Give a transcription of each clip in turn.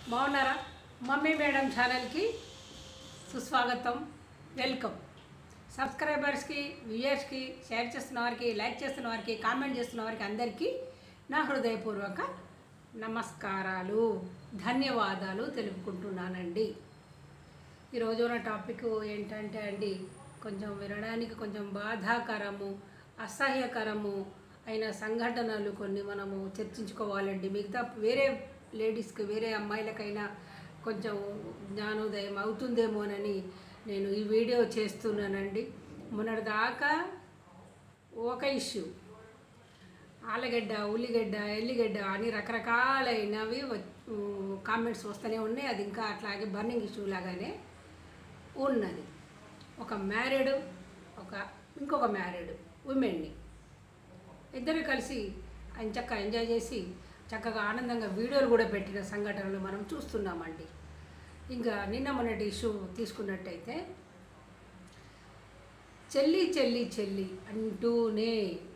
బాగున్నారా mummy madam ఛానల్కి సుస్వాగతం వెల్కమ్ సబ్స్క్రైబర్స్కి వ్యూయర్స్కి షేర్ చేస్తున్న వారికి లైక్ చేస్తున్న వారికి కామెంట్ చేస్తున్న వారికి అందరికీ నా హృదయపూర్వక నమస్కారాలు ధన్యవాదాలు తెలుపుకుంటున్నానండి ఈరోజు నా టాపిక్ ఏంటంటే అండి కొంచెం వినడానికి కొంచెం బాధాకరము అసహ్యకరము అయిన సంఘటనలు కొన్ని మనము చర్చించుకోవాలండి మిగతా వేరే లేడీస్కి వేరే అమ్మాయిలకైనా కొంచెం జ్ఞానోదయం అవుతుందేమోనని నేను ఈ వీడియో చేస్తున్నానండి మొన్నటిదాకా ఒక ఇష్యూ ఆలగడ్డ ఉల్లిగడ్డ ఎల్లిగడ్డ అని రకరకాలైనవి కామెంట్స్ వస్తూనే ఉన్నాయి అది ఇంకా అట్లాగే బర్నింగ్ ఇష్యూ లాగానే ఉన్నది ఒక మ్యారీడ్ ఒక ఇంకొక మ్యారీడ్ ఉమెన్ని ఇద్దరు కలిసి ఆయన చక్కగా ఎంజాయ్ చేసి చక్కగా ఆనందంగా వీడియోలు కూడా పెట్టిన సంఘటనలు మనం చూస్తున్నామండి ఇంకా నిన్న మొన్నటి ఇష్యూ తీసుకున్నట్టయితే చెల్లి చెల్లి చెల్లి అంటూనే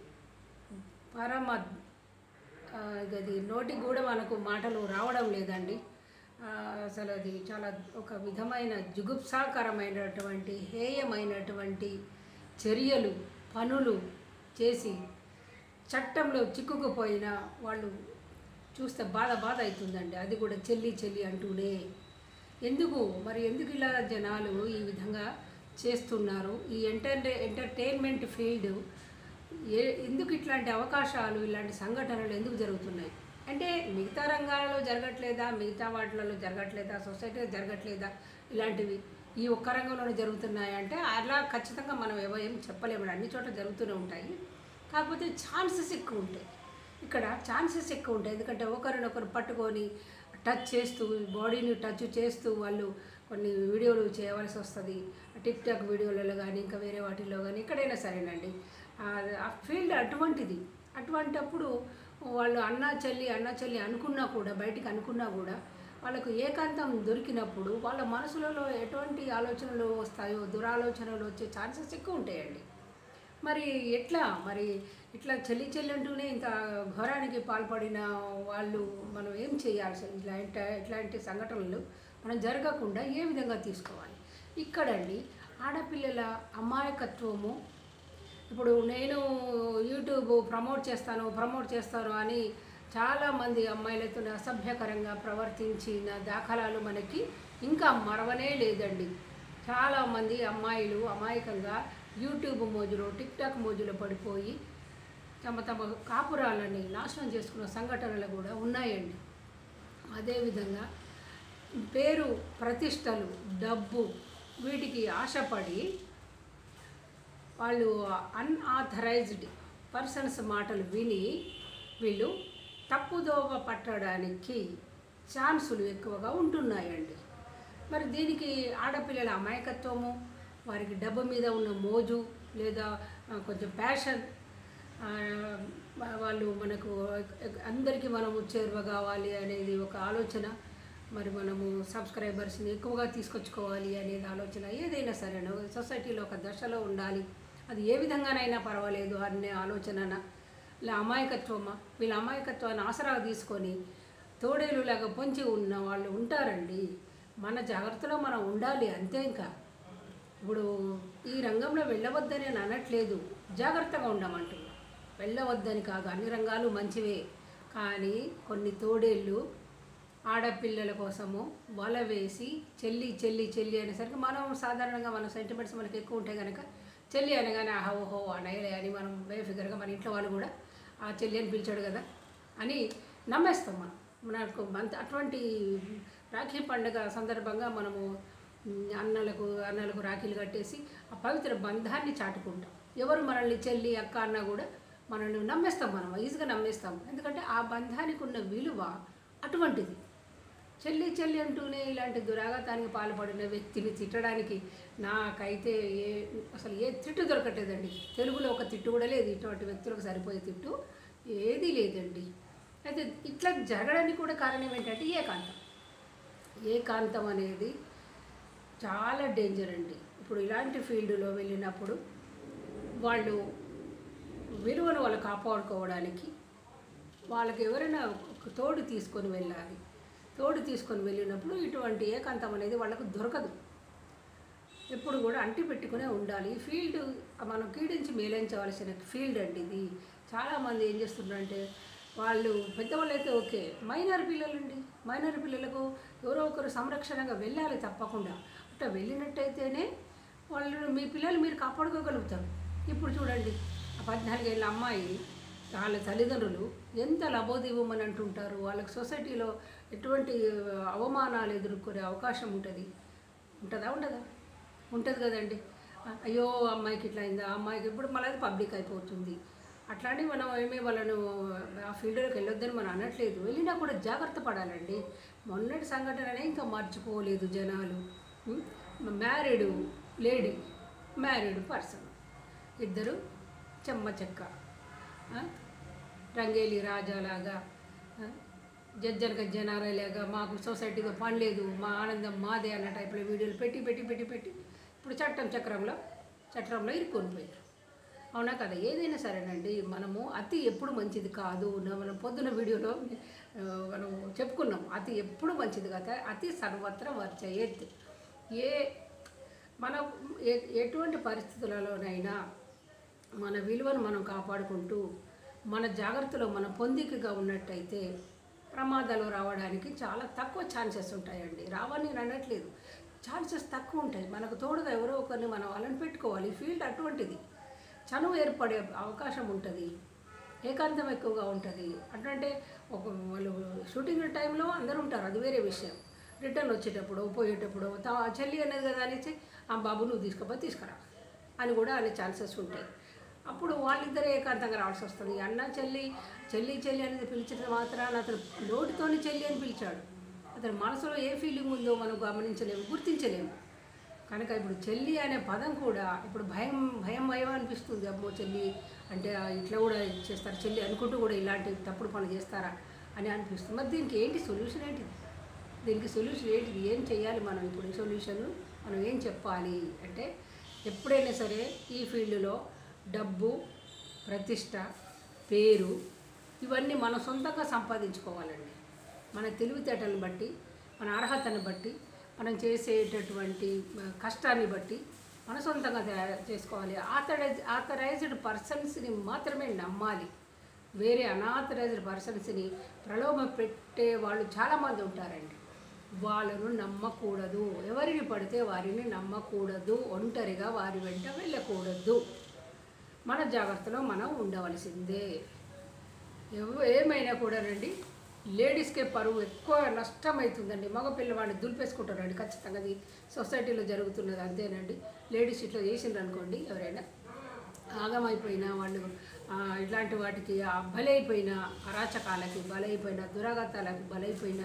పరమ ఆ, అది నోటికి కూడా మనకు మాటలు రావడం లేదండి ఆ, అసలు అది చాలా ఒక విధమైన జుగుప్సాకరమైనటువంటి హేయమైనటువంటి చర్యలు పనులు చేసి చట్టంలో చిక్కుకుపోయిన వాళ్ళు చూస్తే బాధ బాధ అవుతుందండి అది కూడా చెల్లి చెల్లి అంటూనే ఎందుకు మరి ఎందుకు ఇలా జనాలు ఈ విధంగా చేస్తున్నారు ఈ ఎంటర్ ఎంటర్టైన్మెంట్ ఫీల్డ్ ఏ ఎందుకు ఇట్లాంటి అవకాశాలు ఇలాంటి సంఘటనలు ఎందుకు జరుగుతున్నాయి అంటే మిగతా రంగాలలో జరగట్లేదా మిగతా వాటిలలో జరగట్లేదా సొసైటీలో జరగట్లేదా ఇలాంటివి ఈ ఒక్క రంగంలోనే జరుగుతున్నాయి అంటే అలా ఖచ్చితంగా మనం ఏవో ఏం చెప్పలేము అన్ని చోట్ల జరుగుతూనే ఉంటాయి కాకపోతే ఛాన్సెస్ ఎక్కువ ఉంటాయి ఇక్కడ ఛాన్సెస్ ఎక్కువ ఉంటాయి ఎందుకంటే ఒకరినొకరు పట్టుకొని టచ్ చేస్తూ బాడీని టచ్ చేస్తూ వాళ్ళు కొన్ని వీడియోలు చేయవలసి వస్తుంది టిక్ టాక్ వీడియోలలో కానీ ఇంకా వేరే వాటిల్లో కానీ ఎక్కడైనా సరేనండి ఆ- ఆ ఫీల్డ్ అటువంటిది అటువంటప్పుడు వాళ్ళు అన్న చెల్లి అన్న చెల్లి అనుకున్నా కూడా బయటికి అనుకున్నా కూడా వాళ్ళకు ఏకాంతం దొరికినప్పుడు వాళ్ళ మనసులలో ఎటువంటి ఆలోచనలు వస్తాయో దురాలోచనలు వచ్చే ఛాన్సెస్ ఎక్కువ ఉంటాయండి మరి ఎట్లా మరి ఇట్లా చెల్లి చెల్లి అంటూనే ఇంత ఘోరానికి పాల్పడిన వాళ్ళు మనం ఏం చేయాల్సి ఇట్లాంటి ఇట్లాంటి సంఘటనలు మనం జరగకుండా ఏ విధంగా తీసుకోవాలి ఇక్కడండి ఆడపిల్లల అమాయకత్వము ఇప్పుడు నేను యూట్యూబ్ ప్రమోట్ చేస్తాను ప్రమోట్ చేస్తాను అని చాలామంది అమ్మాయిలతో అసభ్యకరంగా ప్రవర్తించిన దాఖలాలు మనకి ఇంకా మరవనే లేదండి చాలామంది అమ్మాయిలు అమాయకంగా యూట్యూబ్ మోజులో టిక్ టాక్ మోజులో పడిపోయి తమ తమ కాపురాలని నాశనం చేసుకున్న సంఘటనలు కూడా ఉన్నాయండి అదేవిధంగా పేరు ప్రతిష్టలు డబ్బు వీటికి ఆశపడి వాళ్ళు అన్ఆథరైజ్డ్ పర్సన్స్ మాటలు విని వీళ్ళు తప్పుదోవ పట్టడానికి ఛాన్సులు ఎక్కువగా ఉంటున్నాయండి మరి దీనికి ఆడపిల్లల అమాయకత్వము వారికి డబ్బు మీద ఉన్న మోజు లేదా ఆ, కొంచెం ప్యాషన్ ఆ, వాళ్ళు మనకు అందరికీ మనము చేరువ కావాలి అనేది ఒక ఆలోచన మరి మనము సబ్స్క్రైబర్స్ని ఎక్కువగా తీసుకొచ్చుకోవాలి అనేది ఆలోచన ఏదైనా సరే సొసైటీలో ఒక దశలో ఉండాలి అది ఏ విధంగానైనా పర్వాలేదు అనే ఆలోచన ఇలా అమాయకత్వమా వీళ్ళ అమాయకత్వాన్ని ఆసరా తీసుకొని తోడేలులాగా పొంచి ఉన్న వాళ్ళు ఉంటారండి మన జాగ్రత్తలో మనం ఉండాలి అంతే ఇంకా ఇప్పుడు ఈ రంగంలో వెళ్ళవద్దని నేను అనట్లేదు జాగ్రత్తగా ఉండమంటున్నా వెళ్ళవద్దని కాదు అన్ని రంగాలు మంచివే కానీ కొన్ని తోడేళ్ళు ఆడపిల్లల కోసము వల వేసి చెల్లి చెల్లి చెల్లి అనేసరికి మనం సాధారణంగా మన సెంటిమెంట్స్ మనకి ఎక్కువ ఉంటాయి కనుక చెల్లి అనగానే ఆహా ఓహో అనయలే అని మనం బేఫిగర్గా మన ఇంట్లో వాళ్ళు కూడా ఆ చెల్లి అని పిలిచాడు కదా అని నమ్మేస్తాం మనం మనకు అంత అటువంటి రాఖీ పండుగ సందర్భంగా మనము ఉమ్, అన్నలకు అన్నలకు రాఖీలు కట్టేసి ఆ పవిత్ర బంధాన్ని చాటుకుంటాం ఎవరు మనల్ని చెల్లి అక్క అన్నా కూడా మనల్ని నమ్మేస్తాం మనం ఈజీగా నమ్మేస్తాం ఎందుకంటే ఆ బంధానికి ఉన్న విలువ అటువంటిది చెల్లి చెల్లి అంటూనే ఇలాంటి దురాఘాతానికి పాల్పడిన వ్యక్తిని తిట్టడానికి నాకైతే ఏ అసలు ఏ తిట్టు దొరకట్లేదండి తెలుగులో ఒక తిట్టు కూడా లేదు ఇటువంటి వ్యక్తులకు సరిపోయే తిట్టు ఏదీ లేదండి అయితే ఇట్లా జరగడానికి కూడా కారణం ఏంటంటే ఏకాంతం ఏకాంతం అనేది చాలా డేంజర్ అండి ఇప్పుడు ఇలాంటి ఫీల్డ్లో వెళ్ళినప్పుడు వాళ్ళు విలువను వాళ్ళు కాపాడుకోవడానికి వాళ్ళకి ఎవరైనా ఒక తోడు తీసుకొని వెళ్ళాలి తోడు తీసుకొని వెళ్ళినప్పుడు ఇటువంటి ఏకాంతం అనేది వాళ్ళకు దొరకదు ఎప్పుడు కూడా అంటి పెట్టుకునే ఉండాలి ఈ ఫీల్డ్ మనం కీడించి మేలించవలసిన ఫీల్డ్ అండి ఇది చాలామంది ఏం చేస్తున్నారంటే వాళ్ళు పెద్దవాళ్ళు అయితే ఓకే మైనర్ పిల్లలండి మైనర్ పిల్లలకు ఎవరో ఒకరు సంరక్షణగా వెళ్ళాలి తప్పకుండా అట్లా వెళ్ళినట్టయితేనే వాళ్ళు మీ పిల్లలు మీరు కాపాడుకోగలుగుతారు ఇప్పుడు చూడండి ఆ పద్నాలుగేళ్ళ అమ్మాయి వాళ్ళ తల్లిదండ్రులు ఎంత లబోదివ్వమని అంటుంటారు వాళ్ళకి సొసైటీలో ఎటువంటి అవమానాలు ఎదుర్కొనే అవకాశం ఉంటుంది ఉంటుందా ఉండదా ఉంటుంది కదండి అయ్యో అమ్మాయికి ఇట్లా అయిందా ఆ అమ్మాయికి ఇప్పుడు మళ్ళీ అది పబ్లిక్ అయిపోతుంది అట్లాంటి మనం ఏమీ వాళ్ళను ఆ ఫీల్డ్లోకి వెళ్ళొద్దని మనం అనట్లేదు వెళ్ళినా కూడా జాగ్రత్త పడాలండి మొన్నటి సంఘటననే ఇంకా మర్చిపోలేదు జనాలు మ్యారీడ్ లేడీ మ్యారీడ్ పర్సన్ ఇద్దరు చెమ్మ చెక్క ఆ? రంగేలి రాజాలాగా ఆ? జజ్జనక జనారాలాగా మాకు సొసైటీతో పని లేదు మా ఆనందం మాదే అన్న టైప్లో వీడియోలు పెట్టి పెట్టి పెట్టి పెట్టి ఇప్పుడు చట్టం చక్రంలో చట్రంలో ఇరుక్కొని పోయారు అవునా కదా ఏదైనా సరేనండి మనము అతి ఎప్పుడు మంచిది కాదు నా- మనం పొద్దున వీడియోలో ఆ, మనం చెప్పుకున్నాం అతి ఎప్పుడు మంచిది కదా అతి సర్వత్ర వర్చయేత్ ఏ మనం ఎ- ఎటువంటి పరిస్థితులలోనైనా మన విలువను మనం కాపాడుకుంటూ మన జాగ్రత్తలో మన పొందికగా ఉన్నట్టయితే ప్రమాదాలు రావడానికి చాలా తక్కువ ఛాన్సెస్ ఉంటాయండి రావని నేను అనట్లేదు ఛాన్సెస్ తక్కువ ఉంటాయి మనకు తోడుగా ఎవరో ఒకరిని మనం వాళ్ళని పెట్టుకోవాలి ఈ ఫీల్డ్ అటువంటిది చనువు ఏర్పడే అవకాశం ఉంటుంది ఏకాంతం ఎక్కువగా ఉంటుంది అంటే ఒక వాళ్ళు షూటింగ్ టైంలో అందరూ ఉంటారు అది వేరే విషయం రిటర్న్ వచ్చేటప్పుడు పోయేటప్పుడు తా చెల్లి అనేది కదా అనేసి ఆ బాబు నువ్వు తీసుకుపోయి తీసుకురా అని కూడా అనే ఛాన్సెస్ ఉంటాయి అప్పుడు వాళ్ళిద్దరే ఏకాంతంగా రావాల్సి వస్తుంది అన్న చెల్లి చెల్లి చెల్లి అనేది పిలిచిన మాత్రాన అతను నోటితోని చెల్లి అని పిలిచాడు అతని మనసులో ఏ ఫీలింగ్ ఉందో మనం గమనించలేము గుర్తించలేము కనుక ఇప్పుడు చెల్లి అనే పదం కూడా ఇప్పుడు భయం భయం భయం అనిపిస్తుంది అమ్మో చెల్లి అంటే ఆ ఇట్లా కూడా చేస్తారు చెల్లి అనుకుంటూ కూడా ఇలాంటి తప్పుడు పనులు చేస్తారా అని అనిపిస్తుంది మరి దీనికి ఏంటి సొల్యూషన్ ఏంటిది దీనికి సొల్యూషన్ ఏంటిది ఏం చేయాలి మనం ఇప్పుడు ఈ సొల్యూషన్ మనం ఏం చెప్పాలి అంటే ఎప్పుడైనా సరే ఈ ఫీల్డ్లో డబ్బు ప్రతిష్ట పేరు ఇవన్నీ మనం సొంతంగా సంపాదించుకోవాలండి మన తెలివితేటలను బట్టి మన అర్హతను బట్టి మనం చేసేటటువంటి ఆ, కష్టాన్ని బట్టి మన సొంతంగా తయారు చేసుకోవాలి ఆథరైజ్ ఆథరైజ్డ్ పర్సన్స్ని మాత్రమే నమ్మాలి వేరే అనాథరైజ్డ్ పర్సన్స్ని ప్రలోభ పెట్టే వాళ్ళు చాలామంది ఉంటారండి వాళ్ళను నమ్మకూడదు ఎవరిని పడితే వారిని నమ్మకూడదు ఒంటరిగా వారి వెంట వెళ్ళకూడదు మన జాగ్రత్తలో మనం ఉండవలసిందే ఎవ- ఏమైనా కూడా రండి లేడీస్కే పరువు ఎక్కువ నష్టం అవుతుందండి మగ పిల్లవాడిని దులిపేసుకుంటారండి ఖచ్చితంగా అది సొసైటీలో జరుగుతున్నది అంతేనండి లేడీస్ ఇట్లా చేసిండ్రు అనుకోండి ఎవరైనా ఆగమైపోయినా వాళ్ళు ఆ, ఇట్లాంటి వాటికి ఆ బలైపోయిన అరాచకాలకి బలైపోయిన దురాఘాతాలకి బలైపోయిన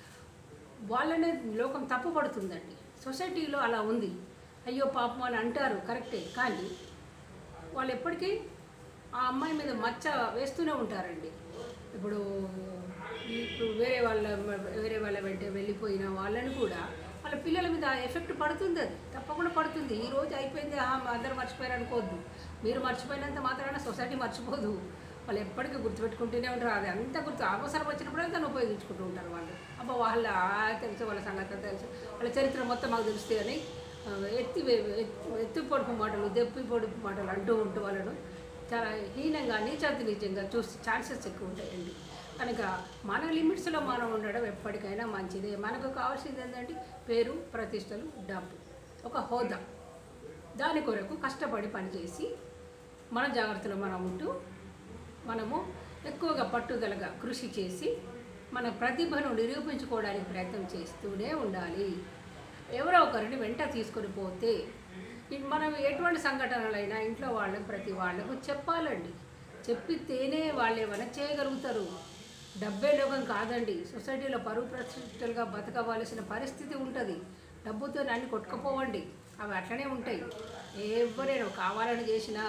వాళ్ళనే లోకం తప్పుపడుతుందండి సొసైటీలో అలా ఉంది అయ్యో పాపం అని అంటారు కరెక్టే కానీ వాళ్ళు ఎప్పటికీ ఆ అమ్మాయి మీద మచ్చ వేస్తూనే ఉంటారండి ఇప్పుడు ఇప్పుడు వేరే వాళ్ళ వేరే వాళ్ళ వెంట వెళ్ళిపోయిన వాళ్ళని కూడా వాళ్ళ పిల్లల మీద ఆ ఎఫెక్ట్ పడుతుంది అది తప్పకుండా పడుతుంది ఈ రోజు అయిపోయింది ఆ అందరు మర్చిపోయారు అనుకోవద్దు మీరు మర్చిపోయినంత మాత్రాన సొసైటీ మర్చిపోదు వాళ్ళు ఎప్పటికీ గుర్తుపెట్టుకుంటూనే ఉంటారు అది అంత గుర్తు అవసరం వచ్చినప్పుడు దాన్ని ఉపయోగించుకుంటూ ఉంటారు వాళ్ళు అబ్బా వాళ్ళ ఆ తెలుసు వాళ్ళ సంగతి తెలుసు వాళ్ళ చరిత్ర మొత్తం మాకు తెలుస్తాయి అని ఆ, ఎత్తి ఎత్తి ఎత్తి పొడుపు మాటలు దెప్పి పొడుపు మాటలు అంటూ ఉంటూ వాళ్ళను చాలా హీనంగా నీచాతి నీచంగా చూసి ఛాన్సెస్ ఎక్కువ ఉంటాయండి కనుక మన లిమిట్స్లో మనం ఉండడం ఎప్పటికైనా మంచిదే మనకు కావాల్సింది ఏంటంటే పేరు ప్రతిష్టలు డబ్బు ఒక హోదా దాని కొరకు కష్టపడి పనిచేసి మన జాగ్రత్తలో మనం ఉంటూ మనము ఎక్కువగా పట్టుదలగా కృషి చేసి మన ప్రతిభను నిరూపించుకోవడానికి ప్రయత్నం చేస్తూనే ఉండాలి ఎవరో ఒకరిని వెంట తీసుకొని పోతే ఇ- మనం ఎటువంటి సంఘటనలైనా ఇంట్లో వాళ్ళకి ప్రతి వాళ్ళకు చెప్పాలండి చెప్పితేనే వాళ్ళు ఏమైనా చేయగలుగుతారు డబ్బే లోకం కాదండి సొసైటీలో పరువు ప్రతిష్టలుగా బతకవలసిన పరిస్థితి ఉంటుంది డబ్బుతో అన్ని కొట్టుకుపోవండి అవి అట్లనే ఉంటాయి ఎవరైనా కావాలని చేసినా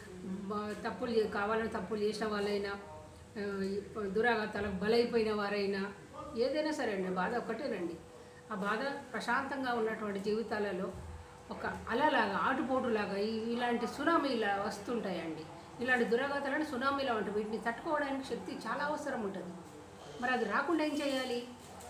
మ- తప్పులు చే- కావాలని తప్పులు చేసిన వాళ్ళైనా ఆ, ఇప్పుడు దురాఘాతాలకు బలైపోయిన వారైనా ఏదైనా సరే అండి బాధ ఒక్కటేనండి ఆ బాధ ప్రశాంతంగా ఉన్నటువంటి జీవితాలలో ఒక అలలాగా ఆటుపోటులాగా ఈ ఇలాంటి సునామీలా వస్తుంటాయండి ఇలాంటి దురాఘాతాలను సునామీలా ఉంటాయి వీటిని తట్టుకోవడానికి శక్తి చాలా అవసరం ఉంటుంది మరి అది రాకుండా ఏం చేయాలి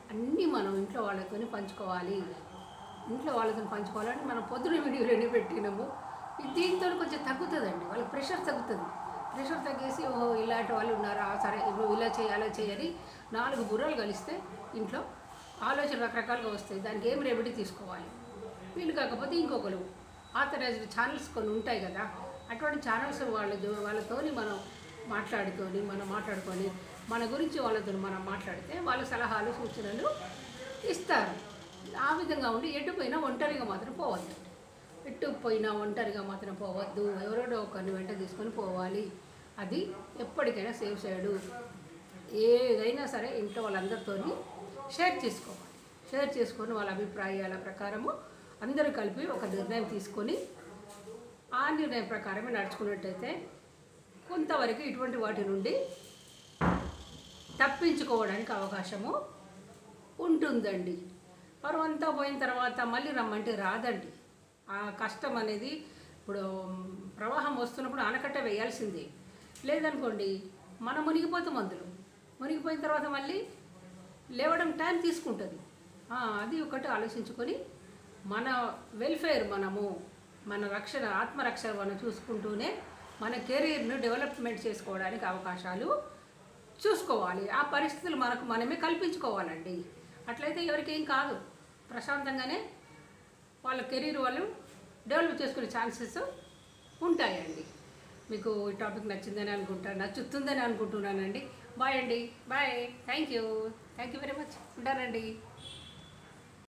అన్నీ మనం ఇంట్లో వాళ్ళతోని పంచుకోవాలి ఇంట్లో వాళ్ళతో పంచుకోవాలని మనం పొద్దున వీడియోలోనే పెట్టినాము ఇది దీంతో కొంచెం తగ్గుతుందండి వాళ్ళకి ప్రెషర్ తగ్గుతుంది ప్రెషర్ తగ్గేసి ఓహో ఇలాంటి వాళ్ళు ఉన్నారా సరే నువ్వు ఇలా చేయి అలా చేయని నాలుగు బుర్రలు కలిస్తే ఇంట్లో ఆలోచన రకరకాలుగా వస్తాయి దానికి ఏం రెమెడీ తీసుకోవాలి వీళ్ళు కాకపోతే ఇంకొకరు ఆథరైజ్డ్ ఛానల్స్ కొన్ని ఉంటాయి కదా అటువంటి ఛానల్స్ వాళ్ళ వాళ్ళతోని మనం మాట్లాడుకొని మనం మాట్లాడుకొని మన గురించి వాళ్ళతో మనం మాట్లాడితే వాళ్ళ సలహాలు సూచనలు ఇస్తారు ఆ విధంగా ఉండి ఎటు పోయినా ఒంటరిగా మాత్రం పోవద్దు ఎటు పోయినా ఒంటరిగా మాత్రం పోవద్దు ఎవరెవరో ఒకరిని వెంట తీసుకొని పోవాలి అది ఎప్పటికైనా సేఫ్ సైడు ఏదైనా సరే ఇంట్లో వాళ్ళందరితోని షేర్ చేసుకోవాలి షేర్ చేసుకొని వాళ్ళ అభిప్రాయాల ప్రకారము అందరూ కలిపి ఒక నిర్ణయం తీసుకొని ఆ నిర్ణయం ప్రకారమే నడుచుకున్నట్టయితే కొంతవరకు ఇటువంటి వాటి నుండి తప్పించుకోవడానికి అవకాశము ఉంటుందండి పరువంతా పోయిన తర్వాత మళ్ళీ రమ్మంటే రాదండి ఆ కష్టం అనేది ఇప్పుడు ప్రవాహం వస్తున్నప్పుడు ఆనకట్ట వేయాల్సిందే లేదనుకోండి మనం మునిగిపోతాం అందులో మునిగిపోయిన తర్వాత మళ్ళీ లేవడం టైం తీసుకుంటుంది ఆ, అది ఒకటి ఆలోచించుకొని మన వెల్ఫేర్ మనము మన రక్షణ ఆత్మరక్షణ మనం చూసుకుంటూనే మన కెరీర్ను డెవలప్మెంట్ చేసుకోవడానికి అవకాశాలు చూసుకోవాలి ఆ పరిస్థితులు మనకు మనమే కల్పించుకోవాలండి అట్లయితే ఎవరికి ఏం కాదు ప్రశాంతంగానే వాళ్ళ కెరీర్ వాళ్ళు డెవలప్ చేసుకునే ఛాన్సెస్ ఉంటాయండి మీకు ఈ టాపిక్ నచ్చిందని అనుకుంటాను నచ్చుతుందని అనుకుంటున్నానండి బాయ్ అండి bye thank you thank you very much ఉంటానండి